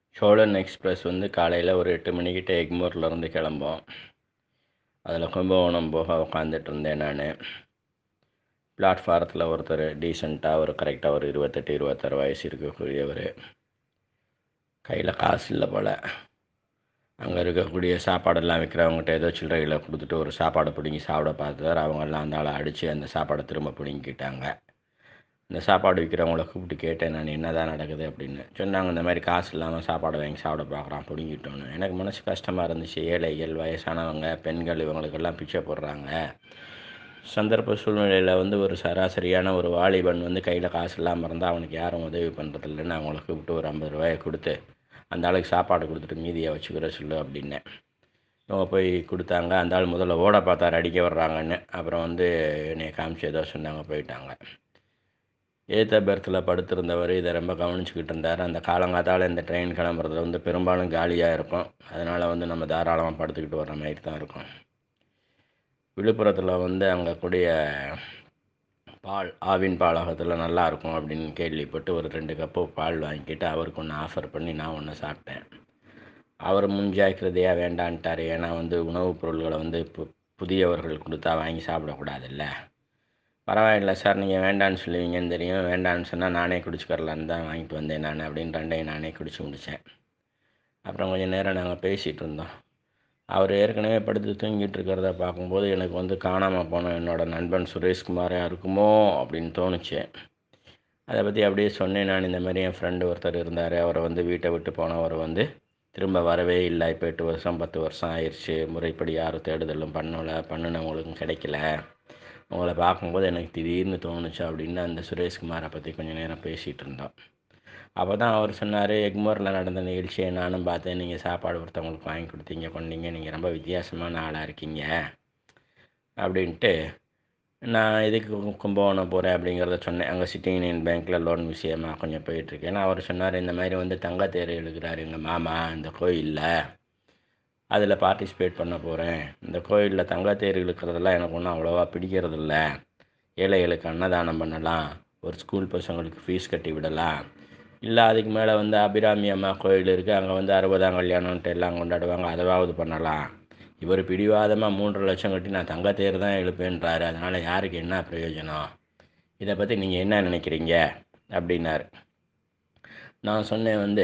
Cholan express வந்து காலையில் ஒரு எட்டு மணிக்கிட்ட எக்மோர்லேருந்து கிளம்போம் அதில் கும்பகோணம் போக உட்காந்துட்டு இருந்தேன் நான் பிளாட்ஃபாரத்தில் ஒருத்தர் டீசெண்டாக ஒரு கரெக்டாக ஒரு இருபத்தெட்டு இருபத்தாறு வயசு இருக்கக்கூடியவர் கையில் காசு இல்லை போல் அங்கே இருக்கக்கூடிய சாப்பாடெல்லாம் விற்கிறவங்ககிட்ட ஏதோ சில்லறைகளை கொடுத்துட்டு ஒரு சாப்பாடை பிடுங்கி சாப்பிட பார்த்தார் அவங்கெல்லாம் அந்த ஆளை அடித்து அந்த சாப்பாடை திரும்ப பிடுங்கிக்கிட்டாங்க இந்த சாப்பாடு விற்கிறவங்கள கூப்பிட்டு கேட்டேன் நான் என்ன தான் நடக்குது அப்படின்னு சொன்னாங்க இந்த மாதிரி காசு இல்லாமல் சாப்பாடை வாங்கி சாப்பிட பார்க்குறான் பிடுங்கிட்டோன்னு எனக்கு மனசு கஷ்டமாக இருந்துச்சு ஏழைகள் வயசானவங்க பெண்கள் இவங்களுக்கெல்லாம் பிச்சை போடுறாங்க சந்தர்ப்ப சூழ்நிலையில் வந்து ஒரு சராசரியான ஒரு வாலிபன் வந்து கையில் காசு இல்லாமல் இருந்தால் அவனுக்கு யாரும் உதவி பண்ணுறதில்லன்னு அவங்கள கூப்பிட்டு ஒரு ஐம்பது ரூபாயை கொடுத்து அந்த ஆளுக்கு சாப்பாடு கொடுத்துட்டு மீதியை வச்சுக்கிற சொல்லு அப்படின்னேன் இவங்க போய் கொடுத்தாங்க அந்த ஆள் முதல்ல ஓட பார்த்தாரு அடிக்க வர்றாங்கன்னு அப்புறம் வந்து என்னை காமிச்சு ஏதோ சொன்னாங்க போயிட்டாங்க ஏத்த பெர்த்தில் படுத்திருந்தவர் இதை ரொம்ப கவனிச்சுக்கிட்டு இருந்தார் அந்த காலங்காத்தால் இந்த ட்ரெயின் கிளம்புறதுல வந்து பெரும்பாலும் காலியாக இருக்கும் அதனால் வந்து நம்ம தாராளமாக படுத்துக்கிட்டு வர்ற மாதிரி தான் இருக்கும் விழுப்புரத்தில் வந்து அங்கே கூடிய பால் ஆவின் பாலகத்தில் நல்லா இருக்கும் அப்படின்னு கேள்விப்பட்டு ஒரு ரெண்டு கப்பு பால் வாங்கிக்கிட்டு அவருக்கு ஒன்று ஆஃபர் பண்ணி நான் ஒன்று சாப்பிட்டேன் அவர் முன்ஜாக்கிரதையாக வேண்டான்ட்டார் ஏன்னா வந்து உணவுப் பொருள்களை வந்து பு புதியவர்கள் கொடுத்தா வாங்கி சாப்பிடக்கூடாதுல்ல பரவாயில்ல சார் நீங்கள் வேண்டான்னு சொல்லுவீங்கன்னு தெரியும் வேண்டான்னு சொன்னால் நானே குடிச்சுக்கரலான்னு தான் வாங்கிட்டு வந்தேன் நான் அப்படின்னு ரெண்டையும் நானே குடிச்சு முடித்தேன் அப்புறம் கொஞ்சம் நேரம் நாங்கள் பேசிகிட்டு இருந்தோம் அவர் ஏற்கனவே படுத்து தூங்கிட்டு இருக்கிறத பார்க்கும்போது எனக்கு வந்து காணாமல் போன என்னோடய நண்பன் சுரேஷ்குமாராக இருக்குமோ அப்படின்னு தோணுச்சு அதை பற்றி அப்படியே சொன்னேன் நான் இந்த மாதிரி என் ஃப்ரெண்டு ஒருத்தர் இருந்தார் அவரை வந்து வீட்டை விட்டு போனவர் வந்து திரும்ப வரவே இல்லை இப்போ எட்டு வருஷம் பத்து வருஷம் ஆயிடுச்சு முறைப்படி யாரும் தேடுதலும் பண்ணலை பண்ணினவங்களுக்கும் கிடைக்கல உங்களை பார்க்கும்போது எனக்கு திடீர்னு தோணுச்சு அப்படின்னு அந்த சுரேஷ்குமாரை பற்றி கொஞ்சம் நேரம் பேசிகிட்டு இருந்தோம் அப்போ தான் அவர் சொன்னார் எக்மோரில் நடந்த நிகழ்ச்சியை நானும் பார்த்தேன் நீங்கள் சாப்பாடு ஒருத்தவங்களுக்கு வாங்கி கொடுத்தீங்க கொண்டீங்க நீங்கள் ரொம்ப வித்தியாசமான ஆளாக இருக்கீங்க அப்படின்ட்டு நான் எதுக்கு கும்பகோணம் போகிறேன் அப்படிங்கிறத சொன்னேன் அங்கே சிட்டி யூனியன் பேங்க்கில் லோன் விஷயமாக கொஞ்சம் போயிட்டுருக்கேன் அவர் சொன்னார் இந்த மாதிரி வந்து தங்கத்தேர் எழுக்கிறாரு எங்கள் மாமா இந்த கோயிலில் அதில் பார்ட்டிசிபேட் பண்ண போகிறேன் இந்த கோயிலில் தங்கத்தேர் இழுக்கிறதெல்லாம் எனக்கு ஒன்றும் அவ்வளோவா பிடிக்கிறதில்ல ஏழைகளுக்கு அன்னதானம் பண்ணலாம் ஒரு ஸ்கூல் பசங்களுக்கு ஃபீஸ் கட்டி விடலாம் இல்லை அதுக்கு மேலே வந்து அபிராமி அம்மா கோயில் இருக்குது அங்கே வந்து அறுபதாம் கல்யாணம்ன்ட்டு எல்லாம் கொண்டாடுவாங்க அதாவது பண்ணலாம் இவர் பிடிவாதமாக மூன்று லட்சம் கட்டி நான் தங்கத்தேர் தான் எழுப்பேன்றாரு அதனால் யாருக்கு என்ன பிரயோஜனம் இதை பற்றி நீங்கள் என்ன நினைக்கிறீங்க அப்படின்னாரு நான் சொன்னேன் வந்து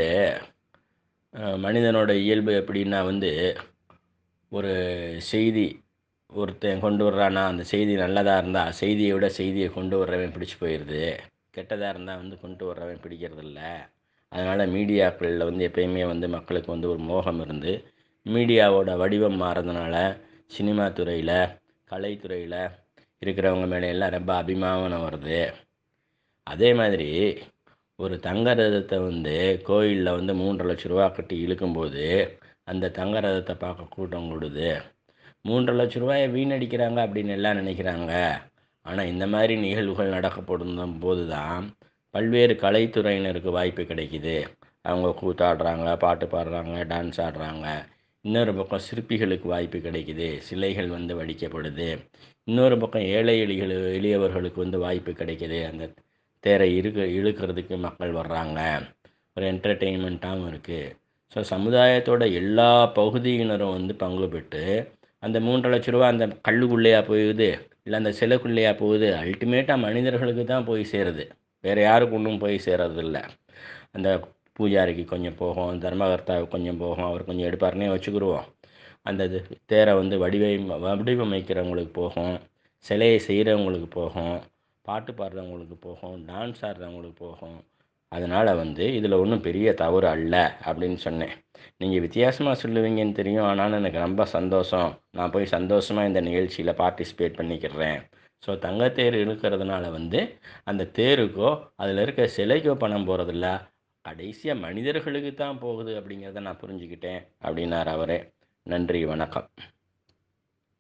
மனிதனோட இயல்பு எப்படின்னா வந்து ஒரு செய்தி ஒருத்தன் கொண்டு வர்றானா அந்த செய்தி நல்லதாக இருந்தால் செய்தியை விட செய்தியை கொண்டு வர்றவன் பிடிச்சி போயிடுது கெட்டதாக இருந்தால் வந்து கொண்டு வர்றவன் பிடிக்கிறதில்ல அதனால் மீடியாக்களில் வந்து எப்பயுமே வந்து மக்களுக்கு வந்து ஒரு மோகம் இருந்து மீடியாவோட வடிவம் மாறதுனால சினிமா துறையில் கலைத்துறையில் இருக்கிறவங்க மேலே எல்லாம் ரொம்ப அபிமானம் வருது அதே மாதிரி ஒரு தங்க ரதத்தை வந்து கோயிலில் வந்து மூன்றரை லட்ச ரூபா கட்டி இழுக்கும்போது அந்த தங்க ரதத்தை பார்க்க கூட்டம் கூடுது மூன்றரை லட்ச ரூபாயை வீணடிக்கிறாங்க அப்படின்னு எல்லாம் நினைக்கிறாங்க ஆனால் இந்த மாதிரி நிகழ்வுகள் நடக்கப்படும் போது தான் பல்வேறு கலைத்துறையினருக்கு வாய்ப்பு கிடைக்கிது அவங்க கூத்தாடுறாங்க பாட்டு பாடுறாங்க டான்ஸ் ஆடுறாங்க இன்னொரு பக்கம் சிற்பிகளுக்கு வாய்ப்பு கிடைக்குது சிலைகள் வந்து வடிக்கப்படுது இன்னொரு பக்கம் ஏழை எளிகள் எளியவர்களுக்கு வந்து வாய்ப்பு கிடைக்கிது அந்த தேரை இழுக்க இழுக்கிறதுக்கு மக்கள் வர்றாங்க ஒரு என்டர்டெயின்மெண்ட்டாகவும் இருக்குது ஸோ சமுதாயத்தோட எல்லா பகுதியினரும் வந்து பங்கு பெற்று அந்த மூன்றரை லட்ச ரூபா அந்த கல்லுக்குள்ளேயா போகுது இல்லை அந்த சிலைக்குள்ளேயா போகுது அல்டிமேட்டாக மனிதர்களுக்கு தான் போய் சேருது வேறு யாருக்கு ஒன்றும் போய் சேர்றதில்ல அந்த பூஜாரிக்கு கொஞ்சம் போகும் தர்மகர்த்தாவுக்கு கொஞ்சம் போகும் அவர் கொஞ்சம் எடுப்பாருனே வச்சுக்கிடுவோம் அந்த தேரை வந்து வடிவை வடிவமைக்கிறவங்களுக்கு போகும் சிலையை செய்கிறவங்களுக்கு போகும் பாட்டு பாடுறவங்களுக்கு போகும் டான்ஸ் ஆடுறவங்களுக்கு போகும் அதனால் வந்து இதில் ஒன்றும் பெரிய தவறு அல்ல அப்படின்னு சொன்னேன் நீங்கள் வித்தியாசமாக சொல்லுவீங்கன்னு தெரியும் ஆனாலும் எனக்கு ரொம்ப சந்தோஷம் நான் போய் சந்தோஷமாக இந்த நிகழ்ச்சியில் பார்ட்டிசிபேட் பண்ணிக்கிறேன் ஸோ தங்கத்தேர் இழுக்கிறதுனால வந்து அந்த தேருக்கோ அதில் இருக்க சிலைக்கோ பணம் போகிறதில்ல கடைசியாக மனிதர்களுக்கு தான் போகுது அப்படிங்கிறத நான் புரிஞ்சுக்கிட்டேன் அப்படின்னார் அவரே நன்றி வணக்கம்